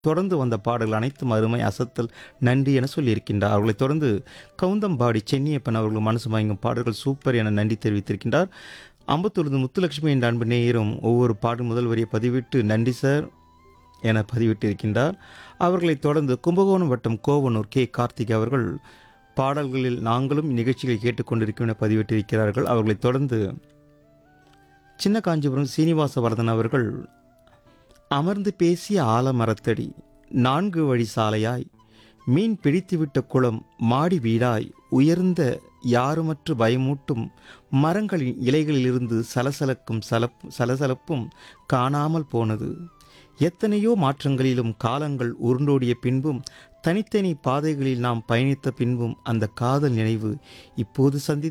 தொடர்ந்து வந்த பாடல்கள் அனைத்தும் அருமை அசத்தல் நன்றி என சொல்லியிருக்கின்றார் அவர்களைத் தொடர்ந்து கவுந்தம்பாடி சென்னியப்பன் அவர்கள் மனசு வாங்கும் பாடல்கள் சூப்பர் என நன்றி தெரிவித்திருக்கின்றார் அம்பத்தூர்ந்து முத்துலட்சுமி என்ற அன்பு நேயரும் ஒவ்வொரு பாடல் முதல் வரியை பதிவிட்டு நன்றி சார் என பதிவிட்டிருக்கின்றார் அவர்களைத் தொடர்ந்து கும்பகோணம் வட்டம் கோவனூர் கே கார்த்திக் அவர்கள் பாடல்களில் நாங்களும் நிகழ்ச்சிகளை கேட்டுக்கொண்டிருக்கும் என பதிவிட்டிருக்கிறார்கள் அவர்களைத் தொடர்ந்து சின்ன காஞ்சிபுரம் சீனிவாச வரதன் அவர்கள் அமர்ந்து பேசிய ஆலமரத்தடி நான்கு வழி சாலையாய் மீன் பிடித்துவிட்ட குளம் மாடி வீடாய் உயர்ந்த யாருமற்று பயமூட்டும் மரங்களின் இலைகளிலிருந்து சலசலக்கும் சலப் சலசலப்பும் காணாமல் போனது எத்தனையோ மாற்றங்களிலும் காலங்கள் உருண்டோடிய பின்பும் தனித்தனி பாதைகளில் நாம் பயணித்த பின்பும் அந்த காதல் நினைவு இப்போது சந்தி